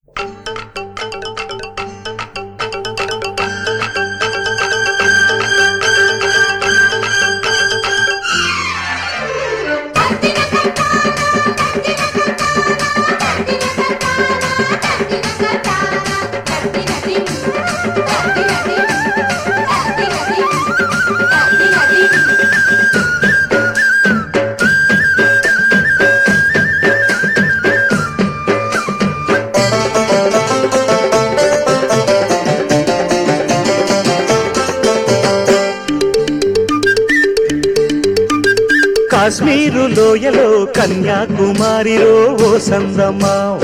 కాశ్మీరు లోయలో కన్యాకుమారిలో ఓ సందమావ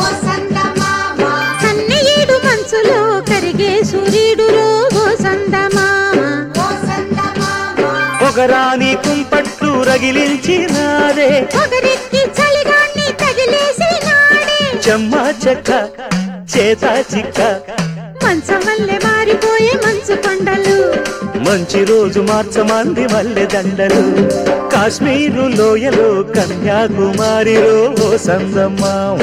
సన్నయేడు మంచులో కరిగే సూర్యుడులో ఓ సందమామ పొగరాని కుంపట్లు రగిలించినారే ఒకరికి చలిగాన్ని తగిలేసి నాడే చెమ్మ చెక్క చేత చిక్క మంచమల్లె మారిపోయే మంచు కొండలు మంచి రోజు మార్చమంది మల్లె దండలు కాశ్మీరు లోయలో కన్యాకుమారిలో ఓ సందమావ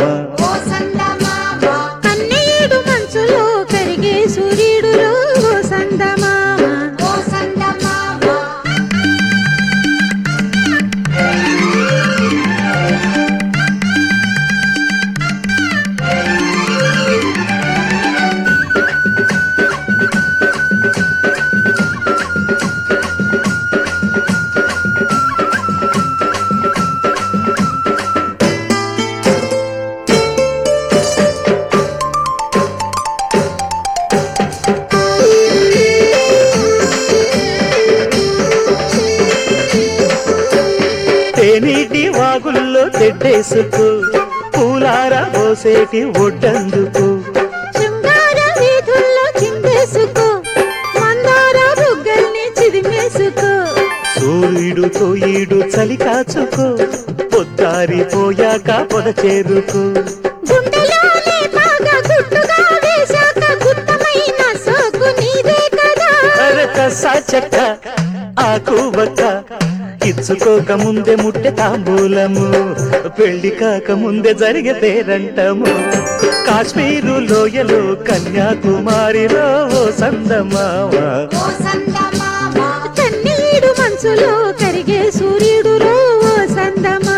కన్నయ్యేడు మంచులో కరిగే సూర్యుడులో ఓ సందమామ తేనీటి వాగుల్లో తెడ్డేసుకు పూలార పోసేటి ఒడ్డందుకు శృంగార వీధుల్లో చిందేసుకో మందార బుగ్గల్ని చిదిమేసుకో సూర్యుడు తోయిడు చలి కాచుకో పొద్దారిపోయాక పొద చేరుకో గుండెలోనే బాగా గుట్టుగా వేశాక గుత్తమైన సోకు నీదే కదా అరకసా చెక్క ఆకు బక్క ఇచ్చుకోక ముందే ముట్టె తాంబూలము పెళ్లి కాక ముందే జరిగే పేరంటము కాశ్మీరు లోయలో కన్యాకుమారిలో ఓ సందమావా కన్నీడు మంచులో కరిగే సూర్యుడులో ఓ సందమా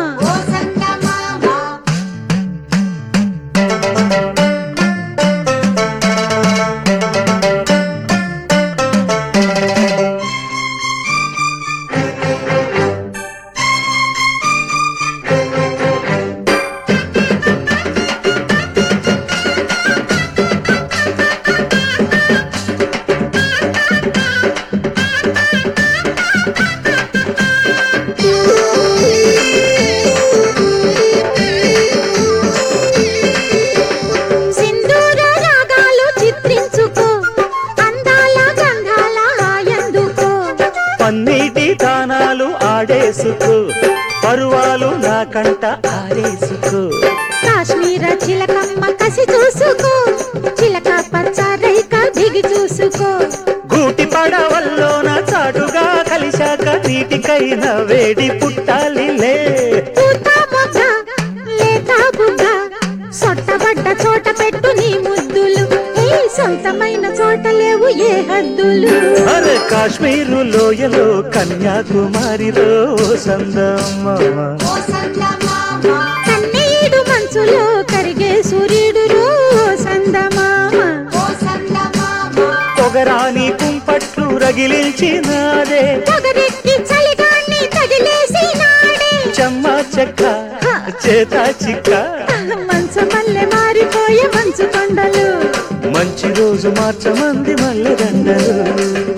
సింధూర రాగాలు చిత్రించుకో అందాల గంధాల హాయందుకో పన్నీటి దానాలు ఆడేసుకో పరువాలు నా కంట ఆరేసుకో కాశ్మీర చిలకమ్మ కసి చూసుకో చిలక పచ్చ రైక దిగి చూసుకో గూటి పడవల్లోన చాటుగా కలిశాక నీటికైన వేడి పుట్టాలిలే పూత మొగ్గ లేత బుగ్గ సొట్టబడ్డ చోట పెట్టు నీ ముద్దులు ఏ సొంతమైన చోట లేవు ఏ హద్దులు అరే కాశ్మీరు లోయలో కన్యాకుమారిలో సందమ్మ కన్నీడు మంచులో కరిగే సూర్యుడులో సందమామ పొగరాని కుంపట్లు రగిలించినారే పొగరెక్కి చలిగాన్ని తగిలేసి నాడే చెమ్మ చెక్క చేత చిక్క మంచమల్లె మారిపోయే మంచు కొండలు మంచి రోజు మార్చమంది మల్లె దండలు